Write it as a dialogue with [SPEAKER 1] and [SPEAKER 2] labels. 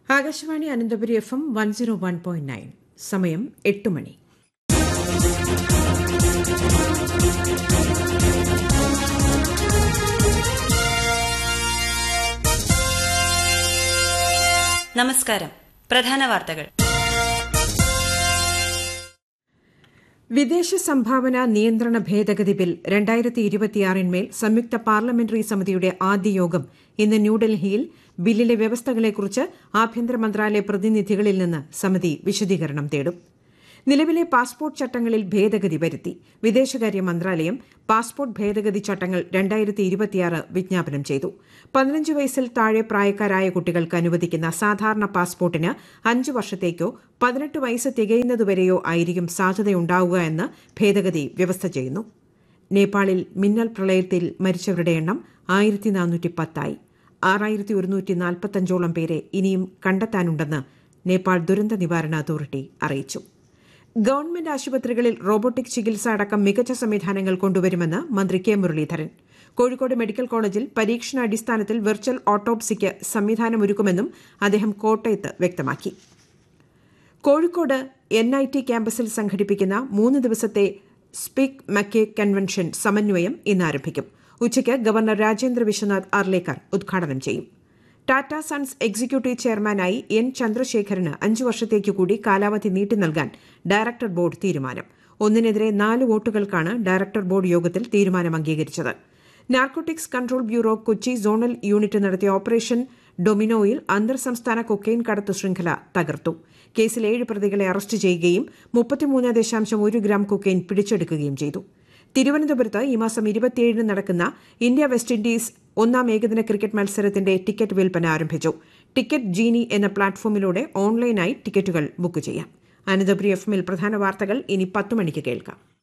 [SPEAKER 1] Akashvani Ananthapuri F M one zero one point nine സമയം എട്ട് മണി
[SPEAKER 2] നമസ്കാരം പ്രധാന വാർത്തകൾ
[SPEAKER 1] വിദേശ സംഭാവന നിയന്ത്രണ ഭേദഗതി ബിൽ രണ്ടായിരത്തി ഇരുപത്തിയാറിന്മേൽ സംയുക്ത പാർലമെന്ററി സമിതിയുടെ ആദ്യ യോഗം ഇന്ന് ന്യൂഡൽഹിയിൽ ബില്ലിലെ വ്യവസ്ഥകളെക്കുറിച്ച് ആഭ്യന്തര മന്ത്രാലയ പ്രതിനിധികളിൽ നിന്ന് സമിതി വിശദീകരണം തേടും നിലവിലെ പാസ്പോർട്ട് ചട്ടങ്ങളിൽ ഭേദഗതി വരുത്തി വിദേശകാര്യ മന്ത്രാലയം പാസ്പോർട്ട് ഭേദഗതി ചട്ടങ്ങൾ രണ്ടായിരത്തി ഇരുപത്തിയാറ് വിജ്ഞാപനം ചെയ്തു പതിനഞ്ച് വയസ്സിൽ താഴെ പ്രായക്കാരായ കുട്ടികൾക്ക് അനുവദിക്കുന്ന സാധാരണ പാസ്പോർട്ടിന് അഞ്ച് വർഷത്തേക്കോ പതിനെട്ട് വയസ്സ് തികയുന്നതുവരെയോ ആയിരിക്കും സാധ്യതയുണ്ടാവുക എന്ന് ഭേദഗതി വ്യവസ്ഥ ചെയ്യുന്നു നേപ്പാളിൽ മിന്നൽ പ്രളയത്തിൽ മരിച്ചവരുടെ എണ്ണം ആയിരത്തി നാനൂറ്റി പത്തായി ആറായിരത്തി ഒരുന്നൂറ്റി നാൽപ്പത്തഞ്ചോളം പേരെ ഇനിയും കണ്ടെത്താനുണ്ടെന്ന് നേപ്പാൾ ദുരന്ത നിവാരണ അതോറിറ്റി അറിയിച്ചു ഗവൺമെന്റ് ആശുപത്രികളിൽ റോബോട്ടിക് ചികിത്സ അടക്കം മികച്ച സംവിധാനങ്ങൾ കൊണ്ടുവരുമെന്ന് മന്ത്രി കെ മുരളീധരൻ കോഴിക്കോട് മെഡിക്കൽ കോളേജിൽ പരീക്ഷണാടിസ്ഥാനത്തിൽ വെർച്വൽ ഓട്ടോപ്സിക്ക് സംവിധാനമൊരുക്കുമെന്നും അദ്ദേഹം കോട്ടയത്ത് വ്യക്തമാക്കി കോഴിക്കോട് എൻ ഐ ടി ക്യാമ്പസിൽ സംഘടിപ്പിക്കുന്ന മൂന്ന് ദിവസത്തെ സ്പീക്ക് മക്കേ കൺവെൻഷൻ സമന്വയം ഇന്ന് ആരംഭിക്കും ഉച്ചയ്ക്ക് ഗവർണർ രാജേന്ദ്ര വിശ്വനാഥ് അർലേക്കർ ഉദ്ഘാടനം ചെയ്യും ടാറ്റ സൺസ് എക്സിക്യൂട്ടീവ് ചെയർമാനായി എൻ ചന്ദ്രശേഖരന് അഞ്ചു വർഷത്തേക്കു കൂടി കാലാവധി നീട്ടി നൽകാൻ ഡയറക്ടർ ബോർഡ് തീരുമാനം ഒന്നിനെതിരെ നാല് വോട്ടുകൾക്കാണ് ഡയറക്ടർ ബോർഡ് യോഗത്തിൽ തീരുമാനം അംഗീകരിച്ചത് narcotics control bureau Kochi zonal unit നടത്തിയ ഓപ്പറേഷൻ ഡൊമിനോയിൽ അന്തർ സംസ്ഥാന കൊക്കെയിൻ കടത്ത് ശൃംഖല തകർത്തു കേസിൽ ഏഴ് പ്രതികളെ അറസ്റ്റ് ചെയ്യുകയും മുപ്പത്തിമൂന്ന് ദശാംശം ഒരു ഗ്രാം കൊക്കെയിൻ പിടിച്ചെടുക്കുകയും ചെയ്തു തിരുവനന്തപുരത്ത് ഈ മാസം ഇരുപത്തിയേഴിന് നടക്കുന്ന ഇന്ത്യ വെസ്റ്റ് ഇൻഡീസ് ഒന്നാം ഏകദിന ക്രിക്കറ്റ് മത്സരത്തിന്റെ ടിക്കറ്റ് വിൽപ്പന ആരംഭിച്ചു ടിക്കറ്റ് ജീനി എന്ന പ്ലാറ്റ്ഫോമിലൂടെ ഓൺലൈനായി ടിക്കറ്റുകൾ ബുക്ക് ചെയ്യാം അനന്തപുരി എഫ് എമ്മിൽ പ്രധാന വാർത്തകൾ ഇനി പത്ത് മണിക്ക് കേൾക്കാം